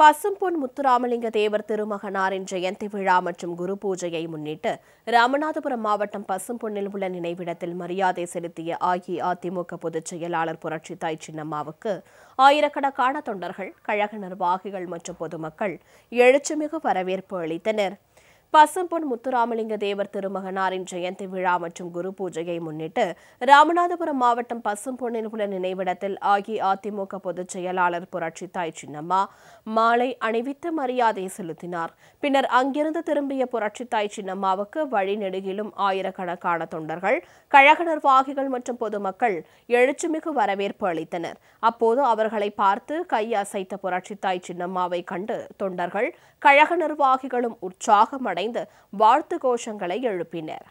பசும்பொன் முத்துராமலிங்க தேவர் திருமகனாரின் ஜெயந்தி விழா மற்றும் குரு பூஜையை முன்னிட்டு ராமநாதபுரம் மாவட்டம் பசும்பொன்னில் உள்ள நினைவிடத்தில் மரியாதை செலுத்திய அஇஅதிமுக பொதுச் செயலாளர் புரட்சித்தாய் சின்னம்மாவுக்கு ஆயிரக்கணக்கான தொண்டர்கள் கழக நிர்வாகிகள் மற்றும் பொதுமக்கள் எழுச்சிமிகு வரவேற்பு அளித்தனர் பசும்பொன் முத்துராமலிங்க தேவர் திருமகனாரின் ஜெயந்தி விழா மற்றும் குரு பூஜையை முன்னிட்டு ராமநாதபுரம் மாவட்டம் பசும்பொன்னில் உள்ள நினைவிடத்தில் அஇஅதிமுக பொதுச் செயலாளர் புரட்சித்தாய் சின்னம்மா மாலை அணிவித்து மரியாதை செலுத்தினார் பின்னர் அங்கிருந்து திரும்பிய புரட்சித்தாய் சின்னம்மாவுக்கு வழிநெடுகிலும் ஆயிரக்கணக்கான தொண்டர்கள் கழக நிர்வாகிகள் மற்றும் பொதுமக்கள் எழுச்சிமிகு வரவேற்பு அளித்தனர் அப்போது அவர்களை பார்த்து கை அசைத்த புரட்சித்தாய் சின்னம்மாவை கண்டு தொண்டர்கள் கழக நிர்வாகிகளும் உற்சாகமடைந்து வாழ்த்து கோஷங்களை எழுப்பினர்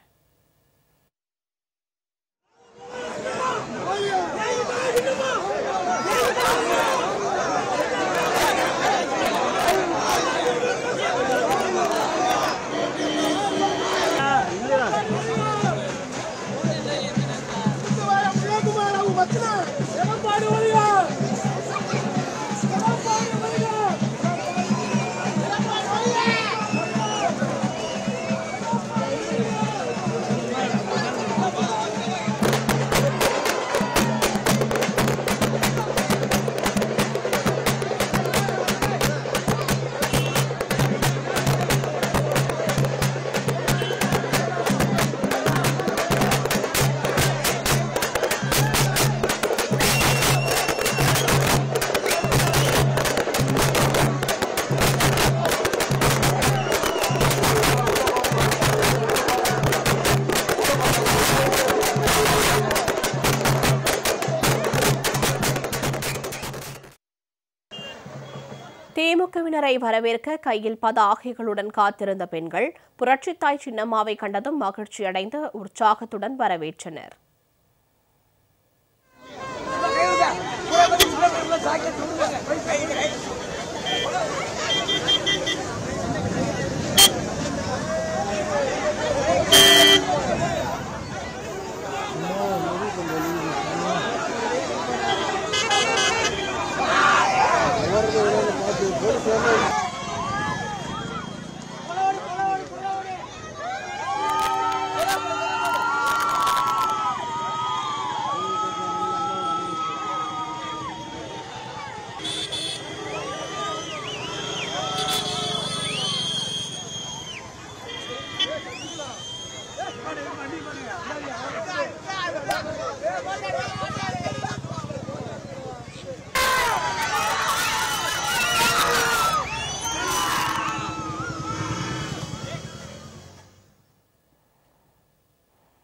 திமுகவினரை வரவேற்க கையில் பதாகைகளுடன் காத்திருந்த பெண்கள் புரட்சித்தாய் சின்னம்மாவை கண்டதும் மகிழ்ச்சியடைந்து உற்சாகத்துடன் வரவேற்றனர்